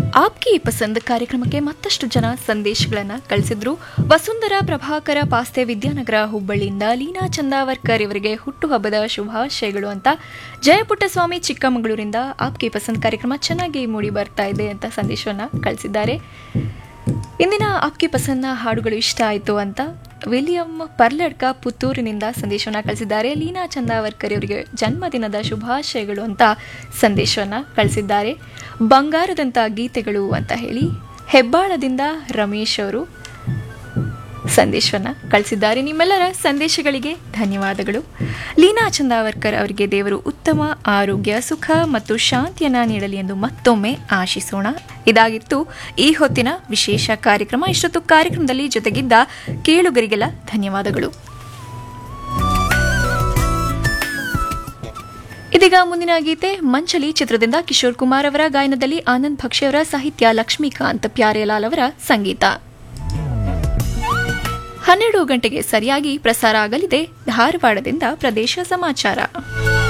ಆಪ್ಕಿ ಪಸಂದ್ ಕಾರ್ಯಕ್ರಮಕ್ಕೆ ಮತ್ತಷ್ಟು ಜನ ಸಂದೇಶಗಳನ್ನು ಕಳಿಸಿದ್ರು ವಸುಂಧರಾ ಪ್ರಭಾಕರ ಪಾಸ್ತೆ ವಿದ್ಯಾನಗರ ಹುಬ್ಬಳ್ಳಿಯಿಂದ ಲೀನಾ ಚಂದಾವರ್ಕರ್ ಇವರಿಗೆ ಹುಟ್ಟುಹಬ್ಬದ ಶುಭಾಶಯಗಳು ಅಂತ ಜಯಪುಟ್ಟಸ್ವಾಮಿ ಚಿಕ್ಕಮಗಳೂರಿಂದ ಆಪ್ಕಿ ಪಸಂದ್ ಕಾರ್ಯಕ್ರಮ ಚೆನ್ನಾಗಿ ಮೂಡಿ ಬರ್ತಾ ಇದೆ ಅಂತ ಸಂದೇಶವನ್ನು ಕಳಿಸಿದ್ದಾರೆ ಇಂದಿನ ಆಪ್ಕಿ ಪಸಂದ್ನ ಹಾಡುಗಳು ಇಷ್ಟ ಆಯಿತು ಅಂತ ವಿಲಿಯಂ ಪರ್ಲಡ್ಕ ಪುತ್ತೂರಿನಿಂದ ಸಂದೇಶವನ್ನು ಕಳಿಸಿದ್ದಾರೆ ಲೀನಾ ಚಂದಾವರ್ಕರ್ ಅವರಿಗೆ ಜನ್ಮದಿನದ ಶುಭಾಶಯಗಳು ಅಂತ ಸಂದೇಶವನ್ನು ಕಳಿಸಿದ್ದಾರೆ ಬಂಗಾರದಂಥ ಗೀತೆಗಳು ಅಂತ ಹೇಳಿ ಹೆಬ್ಬಾಳದಿಂದ ರಮೇಶ್ ಅವರು ಸಂದೇಶವನ್ನು ಕಳಿಸಿದ್ದಾರೆ ನಿಮ್ಮೆಲ್ಲರ ಸಂದೇಶಗಳಿಗೆ ಧನ್ಯವಾದಗಳು ಲೀನಾ ಚಂದಾವರ್ಕರ್ ಅವರಿಗೆ ದೇವರು ಉತ್ತಮ ಆರೋಗ್ಯ ಸುಖ ಮತ್ತು ಶಾಂತಿಯನ್ನ ನೀಡಲಿ ಎಂದು ಮತ್ತೊಮ್ಮೆ ಆಶಿಸೋಣ ಇದಾಗಿತ್ತು ಈ ಹೊತ್ತಿನ ವಿಶೇಷ ಕಾರ್ಯಕ್ರಮ ಇಷ್ಟೊತ್ತು ಕಾರ್ಯಕ್ರಮದಲ್ಲಿ ಜೊತೆಗಿದ್ದ ಕೇಳುಗರಿಗೆಲ್ಲ ಧನ್ಯವಾದಗಳು ಇದೀಗ ಮುಂದಿನ ಗೀತೆ ಮಂಚಲಿ ಚಿತ್ರದಿಂದ ಕಿಶೋರ್ ಕುಮಾರ್ ಅವರ ಗಾಯನದಲ್ಲಿ ಆನಂದ್ ಭಕ್ಷಿ ಅವರ ಸಾಹಿತ್ಯ ಲಕ್ಷ್ಮೀಕಾಂತ್ ಪ್ಯಾರೇಲಾಲ್ ಅವರ ಸಂಗೀತ ಹನ್ನೆರಡು ಗಂಟೆಗೆ ಸರಿಯಾಗಿ ಪ್ರಸಾರ ಆಗಲಿದೆ ಧಾರವಾಡದಿಂದ ಪ್ರದೇಶ ಸಮಾಚಾರ